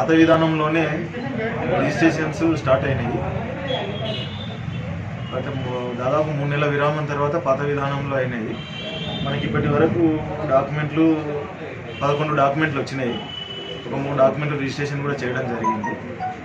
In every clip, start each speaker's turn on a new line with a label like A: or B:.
A: పాత విధానంలోనే registrations start అయినాయి బట్ ము- దాదాపు మూడు నెలల విరామం తర్వాత పాత విధానంలో అయినాయి మనకి ఇప్పటి వరకు డాక్యుమెంట్లు పదకొండు డాక్యుమెంట్లు వచ్చినాయి ఒక మూడు డాక్యుమెంట్లు రిజిస్ట్రేషన్ కూడా చేయడం జరిగింది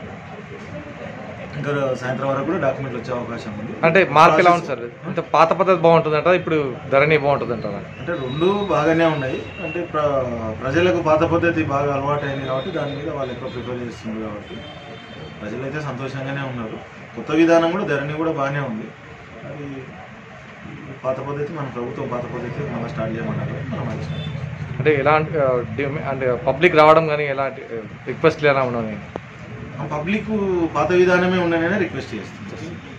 A: ఇంకా సాయంత్రం వరకు కూడా డాక్యుమెంట్లు వచ్చే అవకాశం ఉంది
B: అంటే మార్పు ఎలా ఉంది సార్ అంటే పాత పద్ధతి బాగుంటుందంటారా ఇప్పుడు ధరణి బాగుంటుందంటారా
A: అంటే రెండు బాగానే ఉన్నాయి అంటే ప్ర ప్రజలకు పాత పద్ధతి బాగా అలవాటు అయింది కాబట్టి దాని మీద వాళ్ళు ఎక్కువ ప్రిఫర్ చేస్తున్నారు కాబట్టి ప్రజలైతే సంతోషంగానే ఉన్నారు కొత్త విధానం కూడా ధరణి కూడా బాగానే ఉంది అది పాత పద్ధతి మన ప్రభుత్వం పాత పద్ధతి మనం స్టార్ట్ చేయమన్నారు మనం అది స్టార్ట్ చేస్తాం.
B: అంటే ఎలాంటి ఆ, డిమ- అంటే పబ్లిక్ రావడం కానీ ఎలాంటి రిక్వెస్ట్లు ఎలా ఉండవు
A: పబ్లిక్ పాత విధానమే ఉండననే రిక్వెస్ట్ చేస్తుంది